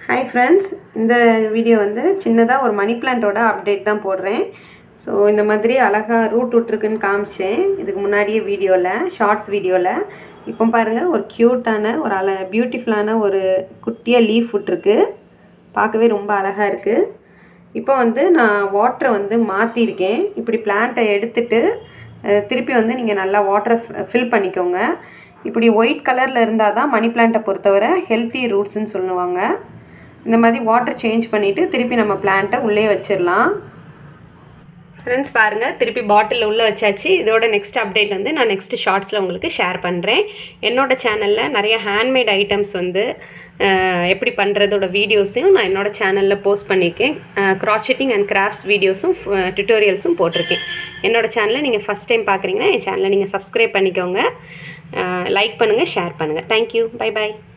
hi friends இந்த video வந்து சின்னதாக ஒரு மணி பிளான்ட்டோட அப்டேட் தான் போடுறேன் ஸோ இந்த மாதிரி அழகாக ரூட் விட்ருக்குன்னு காமிச்சேன் இதுக்கு முன்னாடியே வீடியோவில் ஷார்ட்ஸ் வீடியோவில் இப்போ பாருங்கள் ஒரு க்யூட்டான ஒரு அழ பியூட்டிஃபுல்லான ஒரு குட்டியாக லீஃப் விட்ருக்கு பார்க்கவே ரொம்ப அழகாக இருக்குது இப்போ வந்து நான் வாட்டரை வந்து மாற்றிருக்கேன் இப்படி பிளான்ட்டை எடுத்துட்டு அஹ், திருப்பி வந்து நீங்கள் நல்லா வாட்டரை ஃபில் பண்ணிக்கோங்க இப்படி ஒயிட் கலரில் இருந்தால் தான் மணி பிளான்ட்டை பொறுத்தவரை ஹெல்த்தி ரூட்ஸ்ன்னு சொல்லுவாங்க இந்த மாதிரி வாட்டர் சேஞ்ச் பண்ணிவிட்டு திருப்பி நம்ம பிளான்ட்டை உள்ளே வச்சிடலாம் ஃப்ரெண்ட்ஸ் பாருங்கள் திருப்பி பாட்டில் உள்ளே வச்சாச்சு இதோட நெக்ஸ்ட் அப்டேட் வந்து நான் நெக்ஸ்ட் ஷார்ட்ஸில் உங்களுக்கு ஷேர் பண்ணுறேன் என்னோட சேனலில் நிறைய ஹேண்ட்மேட் ஐட்டம்ஸ் வந்து அஹ், எப்படி பண்ணுறதோட வீடியோஸையும் நான் என்னோட சேனலில் போஸ்ட் பண்ணியிருக்கேன் க்ராச்செட்டிங் அண்ட் கிராஃப்ட்ஸ் வீடியோஸும் டுட்டோரியல்ஸும் போட்டிருக்கேன் என்னோட சேனலை நீங்கள் ஃபஸ்ட் டைம் பார்க்குறீங்கன்னா என் சேனலை நீங்கள் சப்ஸ்கிரைப் பண்ணிக்கோங்க லைக் பண்ணுங்கள் ஷேர் பண்ணுங்கள் தேங்க்யூ பை பை